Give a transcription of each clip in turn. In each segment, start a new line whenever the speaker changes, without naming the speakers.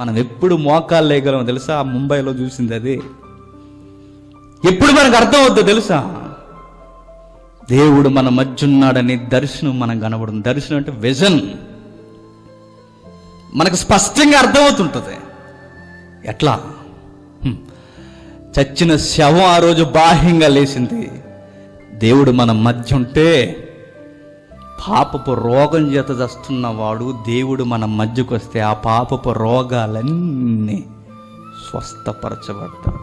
మనం ఎప్పుడు మోకాలు లేగలం తెలుసా ఆ ముంబైలో చూసింది అది ఎప్పుడు మనకు అర్థం అవుతుందో తెలుసా దేవుడు మన మధ్య ఉన్నాడని దర్శనం మనకు కనబడుతుంది దర్శనం అంటే విజన్ మనకు స్పష్టంగా అర్థమవుతుంటుంది ఎట్లా హ్మ్. చచ్చిన శవం ఆ రోజు బాహ్యంగా లేచింది దేవుడు మన మధ్య ఉంటే పాపపు రోగం చేత చస్తున్నవాడు దేవుడు మన మధ్యకు వస్తే ఆ పాపపు రోగాలన్నీ స్వస్థపరచబడతాడు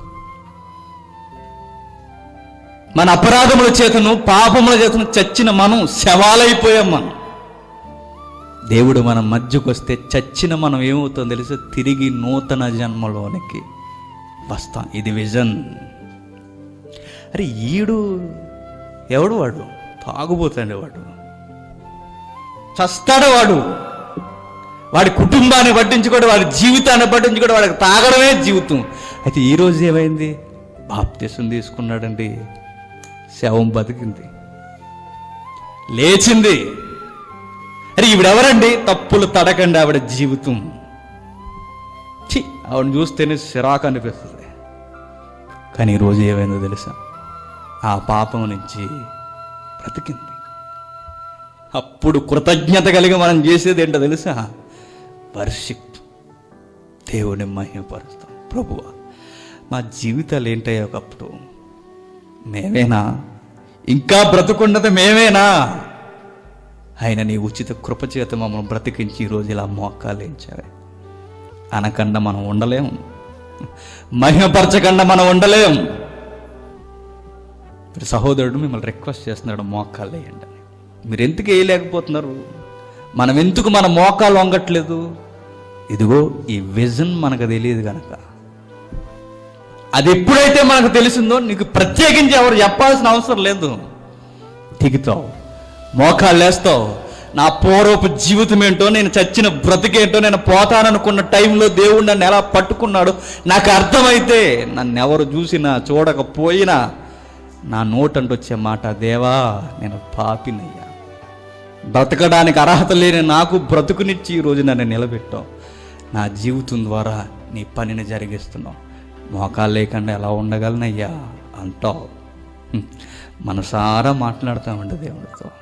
మన అపరాధముల చేతను పాపముల చేతను చచ్చిన మనం శవాలైపోయాం మనం దేవుడు మన మధ్యకు వస్తే చచ్చిన మనం ఏమవుతుందో తెలుసు తిరిగి నూతన జన్మలోనికి వస్తాం ఇది విజన్ అరే ఈడు ఎవడు వాడు తాగుబోతాడు వాడు చస్తాడు వాడు వాడి కుటుంబాన్ని పట్టించుకోడు వాడి జీవితాన్ని పట్టించుకోడు వాడికి తాగడమే జీవితం అయితే ఈ రోజు ఏమైంది బాప్తీసం తీసుకున్నాడండి శవం బతికింది లేచింది అరే ఈవిడెవరండి తప్పులు తడకండి ఆవిడ జీవితం ఛీ ఆవిడని చూస్తేనే సిరాకు అనిపిస్తుంది కానీ ఈరోజు ఏమైందో తెలుసా ఆ పాపం నుంచి బ్రతికింది అప్పుడు కృతజ్ఞత కలిగి మనం చేసేది ఏంటో తెలుసా వర్షిప్ దేవుని మహిమపరుస్తాం ప్రభువా మా జీవితాలు ఏంటయ్యా ఒకప్పుడు మేమేనా ఇంకా బ్రతుకున్నది మేమేనా ఆయన నీ ఉచిత కృపచేత మమ్మల్ని బ్రతికించి ఈరోజు ఇలా మోకాలేంచావే అనకుండా మనం ఉండలేం మహిమపరచకుండా మనం ఉండలేం ఇప్పుడు సహోదరుడు మిమ్మల్ని రిక్వెస్ట్ చేస్తున్నాడు మోకాలు వేయండి అని మీరు ఎందుకు వేయలేకపోతున్నారు మనం ఎందుకు మన మోకాలు వంగట్లేదు ఇదిగో ఈ విజన్ మనకు తెలియదు కనుక అది ఎప్పుడైతే మనకు తెలిసిందో నీకు ప్రత్యేకించి ఎవరు చెప్పాల్సిన అవసరం లేదు దిగుతావు మోకాళ్ళు వేస్తావు నా పూర్వపు జీవితం ఏంటో నేను చచ్చిన బ్రతికేంటో నేను పోతాననుకున్న టైంలో దేవుడు నన్ను ఎలా పట్టుకున్నాడు నాకు అర్థమైతే నన్ను ఎవరు చూసినా చూడకపోయినా నా నోటంటూ వచ్చే మాట దేవా నేను పాపినయ్యా బ్రతకడానికి అర్హత లేని నాకు బ్రతుకునిచ్చి ఈరోజు నన్ను నిలబెట్టావు నా జీవితం ద్వారా నీ పనిని జరిగిస్తున్నావు మోకాలు లేకుండా ఎలా ఉండగలనయ్యా అంటావు హ్మ్. మనసారా మాట్లాడతామండి దేవుడితో